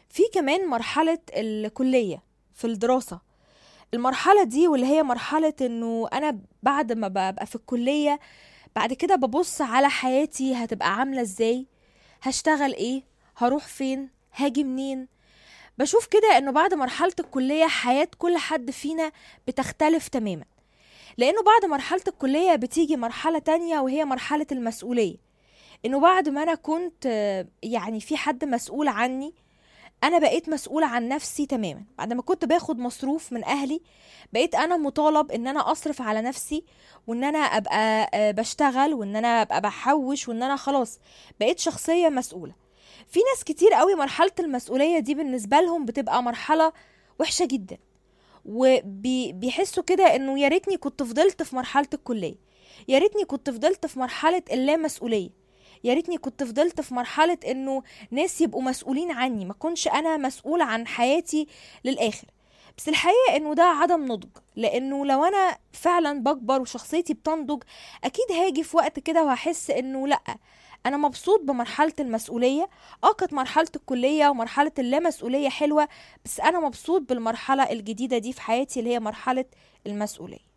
في كمان مرحلة الكلية في الدراسة المرحلة دي واللي هي مرحلة انه انا بعد ما ببقى في الكلية بعد كده ببص على حياتي هتبقى عاملة ازاي هشتغل ايه هروح فين هاجي منين بشوف كده انه بعد مرحلة الكلية حياة كل حد فينا بتختلف تماما لانه بعد مرحلة الكلية بتيجي مرحلة تانية وهي مرحلة المسؤولية انه بعد ما انا كنت آه، يعني في حد مسؤول عني انا بقيت مسؤولة عن نفسي تماما بعد ما كنت باخد مصروف من اهلي بقيت انا مطالب ان انا اصرف على نفسي وان انا ابقى آه، بشتغل وان انا ابقى بحوش وان انا خلاص بقيت شخصية مسؤولة في ناس كتير قوي مرحلة المسؤولية دي بالنسبة لهم بتبقى مرحلة وحشة جدا وبيحسوا كده انه يا ريتني كنت فضلت في مرحلة الكلية يا ريتني كنت فضلت في مرحلة اللامسؤولية يا ريتني كنت فضلت في مرحلة انه ناس يبقوا مسؤولين عني ما كنش انا مسؤول عن حياتي للاخر بس الحقيقة انه ده عدم نضج لانه لو انا فعلا بكبر وشخصيتي بتنضج اكيد هاجي في وقت كده وهحس انه لا انا مبسوط بمرحلة المسؤولية اه كانت مرحلة الكلية ومرحلة اللامسؤولية حلوة بس انا مبسوط بالمرحلة الجديدة دي في حياتي اللي هي مرحلة المسؤولية